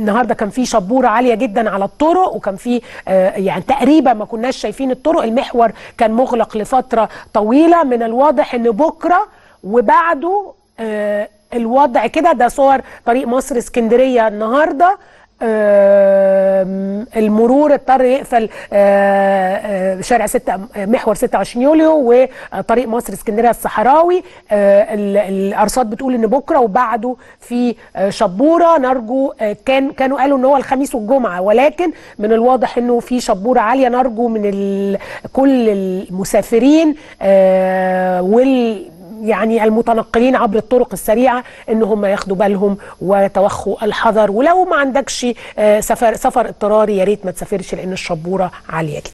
النهارده كان في شبوره عاليه جدا على الطرق وكان في آه، يعني تقريبا ما كناش شايفين الطرق المحور كان مغلق لفتره طويله من الواضح ان بكره وبعده آه، الوضع كده ده صور طريق مصر اسكندريه النهارده آم، المرور اضطر يقفل آه، آه، شارع 6 محور 26 يوليو وطريق مصر اسكندريه الصحراوي آه، ال- الارصاد بتقول ان بكره وبعده في آه، شبوره نرجو آه، كان كانوا قالوا ان هو الخميس والجمعه ولكن من الواضح انه في شبوره عاليه نرجو من ال- كل المسافرين آه، وال يعني المتنقلين عبر الطرق السريعه ان هم ياخدوا بالهم ويتوخوا الحذر ولو ما عندكش آه، سفر سفر اضطراري يا ريت ما تسافرش لان الشبوره عاليه جدا